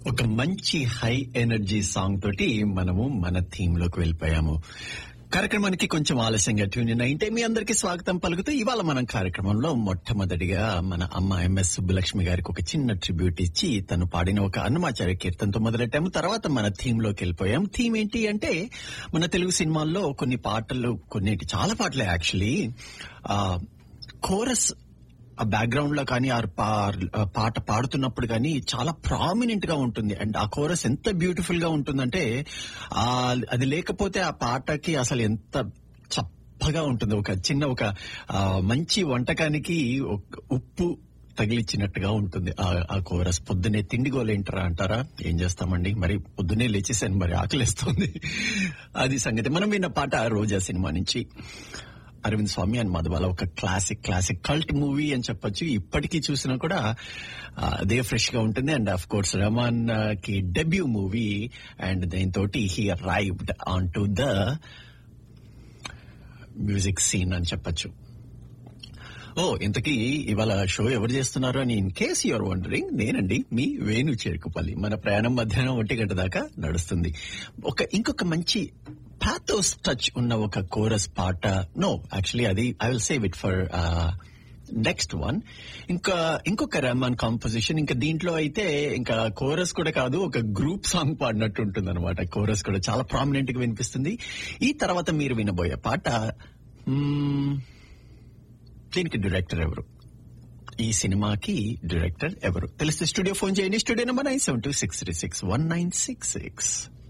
ఒక మంచి high energy song తోటి మనము మన థీమ్ లోకి వెళ్ళిపోయాము కార్యక్రమానికి కొంచెం ఆలస్యంగా ట్యూన్ ఇన్ అయితే మీ అందరికీ స్వాగతం పలుకుతూ ఇవాళ మనం కార్యక్రమంలో మొట్టమొదటిగా మన అమ్మ ఎంఎస్ సుబ్బలక్ష్మి గారికి ఒక చిన్న ట్రిబ్యూట్ ఇచ్చి తను పాడిన ఒక అన్నమాచార్య కీర్తనతో మొదలెట్టాము తర్వాత మన థీమ్ లోకి వెళ్ళిపోయాం థీమ్ ఏంటి అంటే మన తెలుగు సినిమాల్లో కొన్ని పాటలు కొన్నిటి చాలా పాటలే యాక్చువల్లీ కోరస్ ఆ బ్యాక్గ్రౌండ్ లో కానీ ఆ పా- ఆ పాట పాడుతున్నప్పుడు కానీ చాలా ప్రామినెంట్ గా ఉంటుంది అండ్ ఆ కోరస్ ఎంత బ్యూటిఫుల్ గా ఉంటుందంటే ఆ అది లేకపోతే ఆ పాటకి అసలు ఎంత చప్పగా ఉంటుంది ఒక చిన్న ఒక ఆ, మంచి వంటకానికి ఒక ఉప్పు తగిలిచ్చినట్టుగా ఉంటుంది ఆ ఆ కోరస్ పొద్దునే తిండి గోలేంటారా అంటారా ఏం చేస్తామండి మరి పొద్దునే లేచేసాను మరి ఆకలిస్తుంది అది సంగతి మనం విన్న పాట రోజా సినిమా నుంచి అరవింద్ స్వామి అండ్ మధుబాల ఒక క్లాసిక్ క్లాసిక్ కల్ట్ మూవీ అని చెప్పొచ్చు ఇప్పటికీ చూసినా కూడా ఆ, అదే ఫ్రెష్ గా ఉంటుంది అండ్ అఫ్ కోర్స్ రమాన్ ఆ, కి డెబ్యూ మూవీ అండ్ దీంతో he arrived on to the music scene అని చెప్పొచ్చు ఓ ఇంతకీ ఇవాళ షో ఎవరు చేస్తున్నారు అని ఇన్ కేస్ యువర్ వండరింగ్ నేనండి మీ వేణు చేరుకుపల్లి మన ప్రయాణం మధ్యాహ్నం ఒంటి గంట దాకా నడుస్తుంది ఒక ఇంకొక మంచి పాథోస్ టచ్ ఉన్న ఒక కోరస్ పాట నో యాక్చువల్లీ అది I will save it for next one ఇంకా ఇంకొక రెహమాన్ కాంపోజిషన్ ఇంకా దీంట్లో అయితే ఇంకా కోరస్ కూడా కాదు ఒక గ్రూప్ సాంగ్ పాడినట్టు ఉంటుంది అనమాట కోరస్ కూడా చాలా ప్రామినెంట్ గా వినిపిస్తుంది ఈ తర్వాత మీరు వినబోయే పాట మ్మ్, దీనికి డైరెక్టర్ ఎవరు ఈ సినిమాకి డైరెక్టర్ ఎవరు తెలిస్తే స్టూడియో ఫోన్ చేయండి studio number nine seven two six three six one nine six six